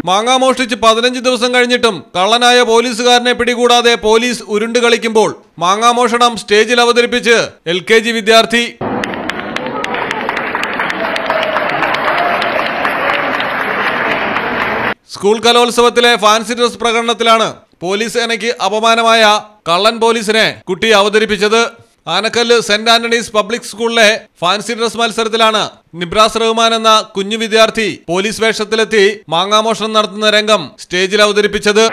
മാങ്ങ മോഷ്ടിച്ച് പതിനഞ്ച് ദിവസം കഴിഞ്ഞിട്ടും കള്ളനായ പോലീസുകാരനെ പിടികൂടാതെ പോലീസ് ഉരുണ്ട് കളിക്കുമ്പോൾ മാങ്ങാമോഷണം സ്റ്റേജിൽ അവതരിപ്പിച്ച് എൽ കെ ജി വിദ്യാർത്ഥി സ്കൂൾ കലോത്സവത്തിലെ ഫാൻസി ഡ്രസ് പ്രകടനത്തിലാണ് പോലീസ് സേനയ്ക്ക് അപമാനമായ കള്ളൻ പോലീസിനെ കുട്ടി അവതരിപ്പിച്ചത് ആനക്കല്ല് സെന്റ് ആന്റണീസ് പബ്ലിക് സ്കൂളിലെ ഫാൻസി ഡ്രസ് മത്സരത്തിലാണ് നിബ്രാസ് റഹ്മാൻ എന്ന കുഞ്ഞു വിദ്യാർത്ഥി പോലീസ് വേഷത്തിലെത്തി മാങ്ങാമോഷണം നടത്തുന്ന രംഗം സ്റ്റേജിൽ അവതരിപ്പിച്ചത്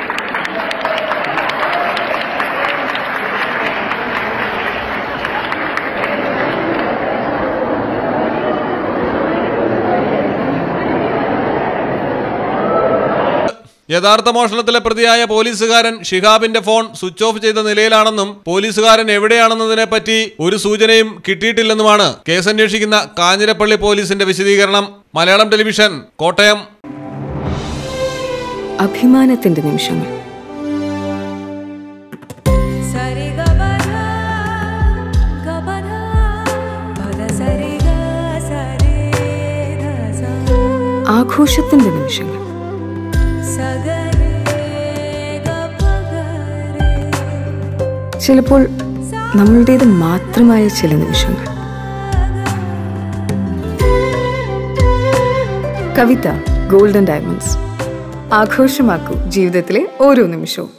യഥാർത്ഥ മോഷണത്തിലെ പ്രതിയായ പോലീസുകാരൻ ഷിഹാബിന്റെ ഫോൺ സ്വിച്ച് ഓഫ് ചെയ്ത നിലയിലാണെന്നും പോലീസുകാരൻ എവിടെയാണെന്നതിനെ പറ്റി ഒരു സൂചനയും കിട്ടിയിട്ടില്ലെന്നുമാണ് കേസന്വേഷിക്കുന്ന കാഞ്ഞിരപ്പള്ളി പോലീസിന്റെ വിശദീകരണം മലയാളം ടെലിവിഷൻ കോട്ടയം അഭിമാനത്തിന്റെ നിമിഷങ്ങൾ സരി ഗ പ ധ ഗ പ ധ പ ധ സരി ഗ സരി ധ സ ആഘോഷത്തിന്റെ നിമിഷങ്ങൾ സ ഗ രെ ഗ പ ഗ രെ ചിലപ്പോൾ നമ്മളുടേത് മാത്രമായ ചില നിമിഷങ്ങൾ കവിത ഗോൾഡൻ ഡയമണ്ട്സ് ആഘോഷമാക്കൂ ജീവിതത്തിലെ ഓരോ നിമിഷവും